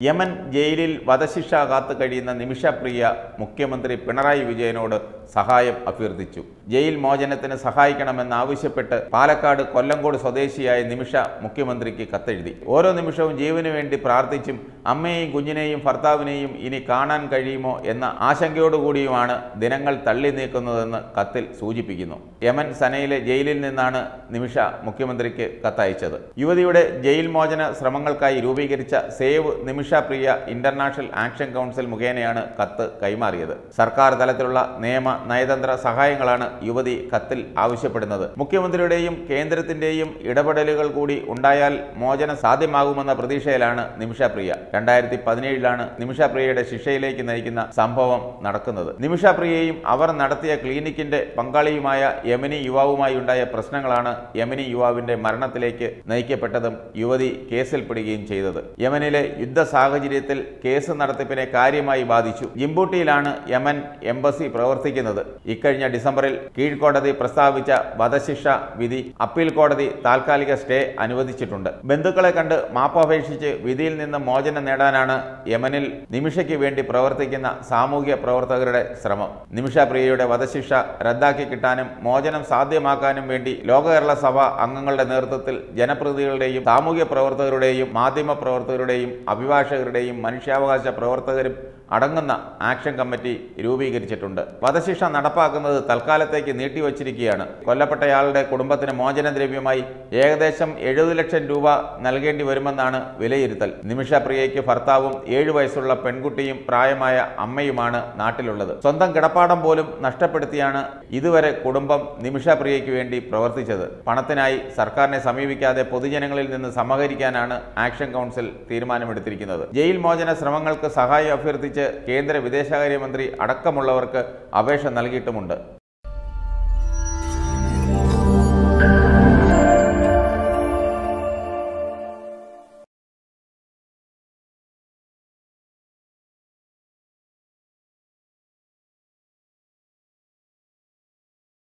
Yemen ജയിലിൽ വധശിക്ഷ കാത്തു കഴിയുന്ന നിമിഷപ്രിയ മുഖ്യമന്ത്രി പിണറായി വിജയനോട് സഹായം അഭ്യർത്ഥിച്ചു ജയിൽ മോചനത്തിന് സഹായിക്കണമെന്നാവശ്യപ്പെട്ട് പാലക്കാട് കൊല്ലങ്കോട് സ്വദേശിയായ നിമിഷ മുഖ്യമന്ത്രിക്ക് കത്തെഴുതി ഓരോ നിമിഷവും ജീവന് വേണ്ടി പ്രാർത്ഥിച്ചും അമ്മയെയും കുഞ്ഞിനെയും ഭർത്താവിനെയും ഇനി കാണാൻ കഴിയുമോ എന്ന ആശങ്കയോടുകൂടിയുമാണ് ദിനങ്ങൾ തള്ളി നീക്കുന്നതെന്ന് കത്തിൽ സൂചിപ്പിക്കുന്നു യമൻ സനയിലെ ജയിലിൽ നിന്നാണ് നിമിഷ മുഖ്യമന്ത്രിക്ക് കത്തയച്ചത് യുവതിയുടെ ജയിൽ മോചന ശ്രമങ്ങൾക്കായി രൂപീകരിച്ച save Nimisha Priya international action council മുഖേനയാണ് കത്ത് കൈമാറിയത് സർക്കാർ തലത്തിലുള്ള നിയമ നയതന്ത്ര സഹായങ്ങളാണ് യുവതി കത്തിൽ ആവശ്യപ്പെടുന്നത് മുഖ്യമന്ത്രിയുടെയും കേന്ദ്രത്തിന്റെയും ഇടപെടലുകൾ കൂടി ഉണ്ടായാൽ മോചനം സാധ്യമാകുമെന്ന പ്രതീക്ഷയിലാണ് നിമിഷ പ്രിയ രണ്ടായിരത്തി പതിനേഴിലാണ് നിമിഷ പ്രിയയുടെ ശിക്ഷയിലേക്ക് നയിക്കുന്ന സംഭവം നടക്കുന്നത് നിമിഷ പ്രിയയും അവർ നടത്തിയ ക്ലിനിക്കിന്റെ പങ്കാളിയുമായ യമനി യുവാവുമായി ഉണ്ടായ പ്രശ്നങ്ങളാണ് യമനി യുവാവിന്റെ മരണത്തിലേക്ക് നയിക്കപ്പെട്ടതും യുവതി കേസിൽപ്പെടുകയും ചെയ്തത് യമനിലെ യുദ്ധ സാഹചര്യത്തിൽ കേസ് നടത്തിപ്പിനെ കാര്യമായി ബാധിച്ചു ജിംബൂട്ടിയിലാണ് യമൻ എംബസി പ്രവർത്തിക്കുന്നത് ഇക്കഴിഞ്ഞ ഡിസംബറിൽ കീഴ്ക്കോടതി പ്രസ്താവിച്ച വധശിക്ഷ വിധി അപ്പീൽ കോടതി താൽക്കാലിക സ്റ്റേ അനുവദിച്ചിട്ടുണ്ട് ബന്ധുക്കളെ കണ്ട് മാപ്പപേക്ഷിച്ച് വിധിയിൽ നിന്ന് മോചനം നേടാനാണ് യമനിൽ നിമിഷയ്ക്ക് വേണ്ടി പ്രവർത്തിക്കുന്ന സാമൂഹ്യ പ്രവർത്തകരുടെ ശ്രമം നിമിഷ പ്രിയയുടെ വധശിക്ഷ റദ്ദാക്കി കിട്ടാനും മോചനം സാധ്യമാക്കാനും വേണ്ടി ലോക കേരള സഭ അംഗങ്ങളുടെ നേതൃത്വത്തിൽ ജനപ്രതിനിധികളുടെയും സാമൂഹ്യ പ്രവർത്തകരുടെയും മാധ്യമ പ്രവർത്തകരുടെയും അഭിഭാഷകരുടെയും മനുഷ്യാവകാശ പ്രവർത്തകരും അടങ്ങുന്ന ആക്ഷൻ കമ്മിറ്റി രൂപീകരിച്ചിട്ടുണ്ട് വധശിക്ഷ നടപ്പാക്കുന്നത് തൽക്കാലത്തേക്ക് നീട്ടിവച്ചിരിക്കുകയാണ് കൊല്ലപ്പെട്ടയാളുടെ കുടുംബത്തിന് മോചനദ്രവ്യമായി ഏകദേശം എഴുപത് ലക്ഷം രൂപ നൽകേണ്ടി വരുമെന്നാണ് വിലയിരുത്തൽ നിമിഷ പ്രിയയ്ക്ക് ഭർത്താവും ഏഴു വയസ്സുള്ള പെൺകുട്ടിയും പ്രായമായ അമ്മയുമാണ് നാട്ടിലുള്ളത് സ്വന്തം കിടപ്പാടം പോലും നഷ്ടപ്പെടുത്തിയാണ് ഇതുവരെ കുടുംബം നിമിഷ പ്രിയയ്ക്ക് വേണ്ടി പ്രവർത്തിച്ചത് പണത്തിനായി സർക്കാരിനെ സമീപിക്കാതെ പൊതുജനങ്ങളിൽ നിന്ന് സമാഹരിക്കാനാണ് ആക്ഷൻ കൗൺസിൽ തീരുമാനമെടുത്തിരിക്കുന്നത് ജയിൽ മോചന ശ്രമങ്ങൾക്ക് സഹായം അഭ്യർത്ഥിച്ച് കേന്ദ്ര വിദേശകാര്യമന്ത്രി അടക്കമുള്ളവർക്ക് അപേക്ഷ നൽകിയിട്ടുമുണ്ട്